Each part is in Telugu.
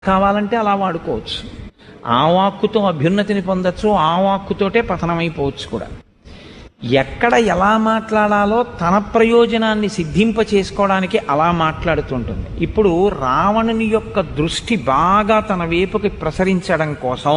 కావాలంటే అలా వాడుకోవచ్చు ఆ వాక్కుతో అభ్యున్నతిని పొందొచ్చు ఆ వాక్కుతోటే పతనమైపోవచ్చు కూడా ఎక్కడ ఎలా మాట్లాడాలో తన ప్రయోజనాన్ని సిద్ధింప చేసుకోవడానికి అలా మాట్లాడుతుంటుంది ఇప్పుడు రావణుని యొక్క దృష్టి బాగా తన వైపుకి ప్రసరించడం కోసం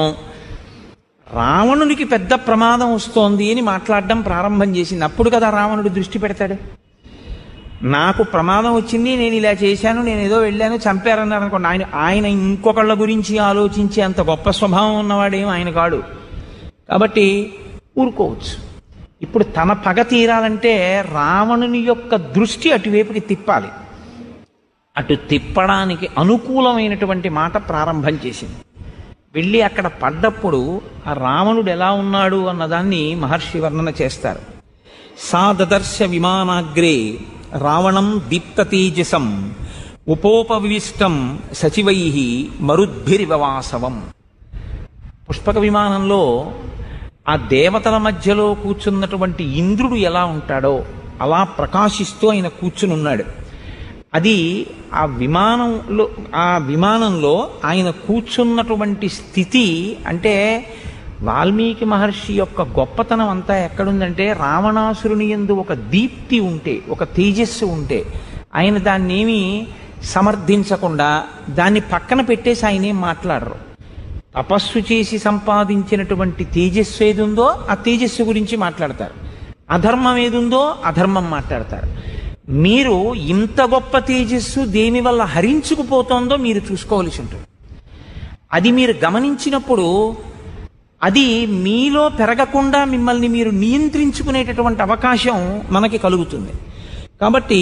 రావణునికి పెద్ద ప్రమాదం వస్తోంది అని మాట్లాడడం ప్రారంభం చేసింది అప్పుడు కదా రావణుడు దృష్టి పెడతాడు నాకు ప్రమాదం వచ్చింది నేను ఇలా చేశాను నేను ఏదో వెళ్ళాను చంపారన్నారు అనుకోండి ఆయన ఆయన ఇంకొకళ్ళ గురించి ఆలోచించే అంత గొప్ప స్వభావం ఉన్నవాడేం ఆయన కాడు కాబట్టి ఊరుకోవచ్చు ఇప్పుడు తన పగ తీరాలంటే రావణుని యొక్క దృష్టి అటువైపుకి తిప్పాలి అటు తిప్పడానికి అనుకూలమైనటువంటి మాట ప్రారంభం చేసింది వెళ్ళి అక్కడ పడ్డప్పుడు ఆ రావణుడు ఎలా ఉన్నాడు అన్నదాన్ని మహర్షి వర్ణన చేస్తారు సా దదర్శ విమానాగ్రే రావణం దీప్తతేజసం ఉపోపవిష్టం సచివై మరుద్భిరివవాసవం పుష్పక విమానంలో ఆ దేవతల మధ్యలో కూర్చున్నటువంటి ఇంద్రుడు ఎలా ఉంటాడో అలా ప్రకాశిస్తూ ఆయన కూర్చుని ఉన్నాడు అది ఆ విమానంలో ఆ విమానంలో ఆయన కూర్చున్నటువంటి స్థితి అంటే వాల్మీకి మహర్షి యొక్క గొప్పతనం అంతా ఎక్కడుందంటే రావణాసురుని ఎందు ఒక దీప్తి ఉంటే ఒక తేజస్సు ఉంటే ఆయన దాన్ని ఏమీ సమర్థించకుండా దాన్ని పక్కన పెట్టేసి ఆయన ఏం మాట్లాడరు తపస్సు చేసి సంపాదించినటువంటి తేజస్సు ఏది ఉందో ఆ తేజస్సు గురించి మాట్లాడతారు అధర్మం ఏదుందో అధర్మం మాట్లాడతారు మీరు ఇంత గొప్ప తేజస్సు దేని వల్ల హరించుకుపోతోందో మీరు చూసుకోవలసి ఉంటుంది అది మీరు గమనించినప్పుడు అది మీలో పెరగకుండా మిమ్మల్ని మీరు నియంత్రించుకునేటటువంటి అవకాశం మనకి కలుగుతుంది కాబట్టి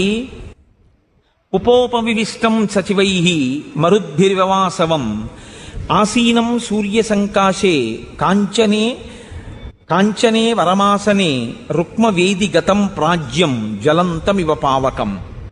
ఉపోపవిష్టం సచివై మరుద్భిర్వ్యవాసవం ఆసీనం సూర్య సంకాశే కాంచనే కాంచనే వరమాసనే రుక్మవేది గతం ప్రాజ్యం జ్వలంతమివ పావకం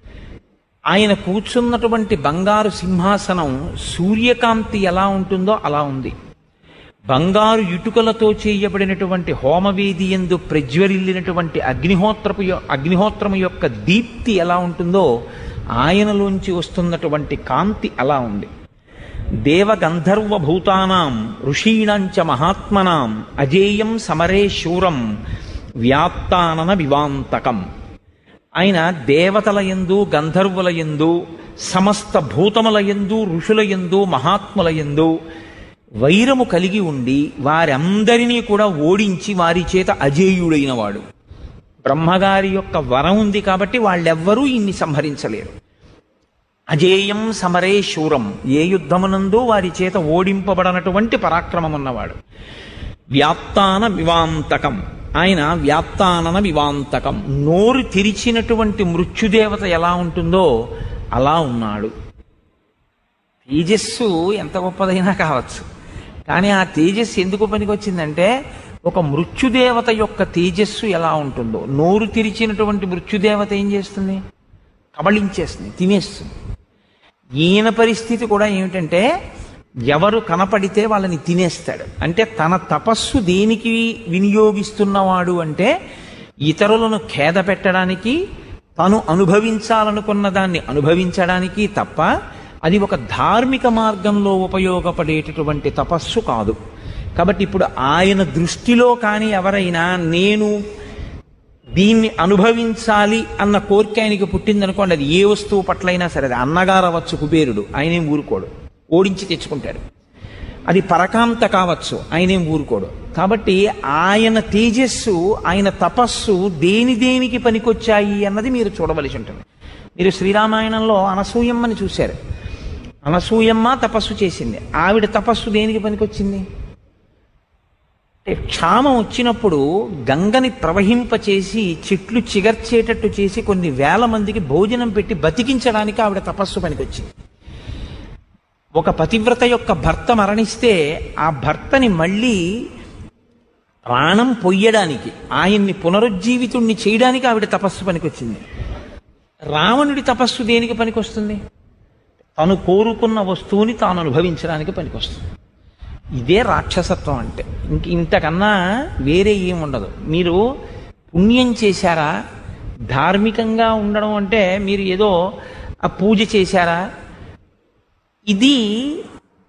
ఆయన కూర్చున్నటువంటి బంగారు సింహాసనం సూర్యకాంతి ఎలా ఉంటుందో అలా ఉంది బంగారు ఇటుకలతో చేయబడినటువంటి హోమవేది ఎందు ప్రజ్వరిల్లినటువంటి అగ్నిహోత్రపు యొ- అగ్నిహోత్రము యొక్క దీప్తి ఎలా ఉంటుందో ఆయనలోంచి వస్తున్నటువంటి కాంతి అలా ఉంది దేవగంధర్వ భూతానాం ఋషీణంచ మహాత్మనాం అజేయం సమరే శూరం వ్యాప్తానన వివాంతకం ఆయన దేవతల యందు గంధర్వుల యందు సమస్త భూతముల యందు ఋషుల యందు మహాత్ముల యందు వైరము కలిగి ఉండి వారందరినీ కూడా ఓడించి వారి చేత అజేయుడైన వాడు బ్రహ్మగారి యొక్క వరం ఉంది కాబట్టి వాళ్ళెవ్వరూ ఇన్ని సంహరించలేరు అజేయం సమరే శూరం ఏ యుద్ధమునందు వారి చేత ఓడింపబడనటువంటి పరాక్రమం ఉన్నవాడు వ్యాప్తాన వివాంతకం ఆయన వ్యాప్తానన వివాంతకం నోరు తెరిచినటువంటి మృత్యుదేవత ఎలా ఉంటుందో అలా ఉన్నాడు తేజస్సు ఎంత గొప్పదైనా కావచ్చు కానీ ఆ తేజస్సు ఎందుకు పనికొచ్చిందంటే ఒక మృత్యుదేవత యొక్క తేజస్సు ఎలా ఉంటుందో నోరు తెరిచినటువంటి మృత్యుదేవత ఏం చేస్తుంది కబళించేస్తుంది తినేస్తుంది ఈయన పరిస్థితి కూడా ఏమిటంటే ఎవరు కనపడితే వాళ్ళని తినేస్తాడు అంటే తన తపస్సు దేనికి వినియోగిస్తున్నవాడు అంటే ఇతరులను ఖేద పెట్టడానికి తను అనుభవించాలనుకున్న దాన్ని అనుభవించడానికి తప్ప అది ఒక ధార్మిక మార్గంలో ఉపయోగపడేటటువంటి తపస్సు కాదు కాబట్టి ఇప్పుడు ఆయన దృష్టిలో కానీ ఎవరైనా నేను దీన్ని అనుభవించాలి అన్న కోరిక ఆయనకి పుట్టిందనుకోండి అది ఏ వస్తువు పట్లైనా సరే అది అన్నగారు అవ్వచ్చు కుబేరుడు ఆయనేం ఊరుకోడు ఓడించి తెచ్చుకుంటాడు అది పరకాంత కావచ్చు ఆయనేం ఊరుకోడు కాబట్టి ఆయన తేజస్సు ఆయన తపస్సు దేని దేనికి పనికొచ్చాయి అన్నది మీరు చూడవలసి ఉంటుంది మీరు శ్రీరామాయణంలో అనసూయమ్మని చూశారు అనసూయమ్మ తపస్సు చేసింది ఆవిడ తపస్సు దేనికి పనికొచ్చింది అంటే క్షామం వచ్చినప్పుడు గంగని ప్రవహింపచేసి చెట్లు చిగర్చేటట్టు చేసి కొన్ని వేల మందికి భోజనం పెట్టి బతికించడానికి ఆవిడ తపస్సు పనికొచ్చింది ఒక పతివ్రత యొక్క భర్త మరణిస్తే ఆ భర్తని మళ్ళీ ప్రాణం పొయ్యడానికి ఆయన్ని పునరుజ్జీవితుణ్ణి చేయడానికి ఆవిడ తపస్సు పనికొచ్చింది రావణుడి తపస్సు దేనికి పనికొస్తుంది తను కోరుకున్న వస్తువుని తాను అనుభవించడానికి పనికొస్తుంది ఇదే రాక్షసత్వం అంటే ఇంక ఇంతకన్నా వేరే ఏం ఉండదు మీరు పుణ్యం చేశారా ధార్మికంగా ఉండడం అంటే మీరు ఏదో ఆ పూజ చేశారా ఇది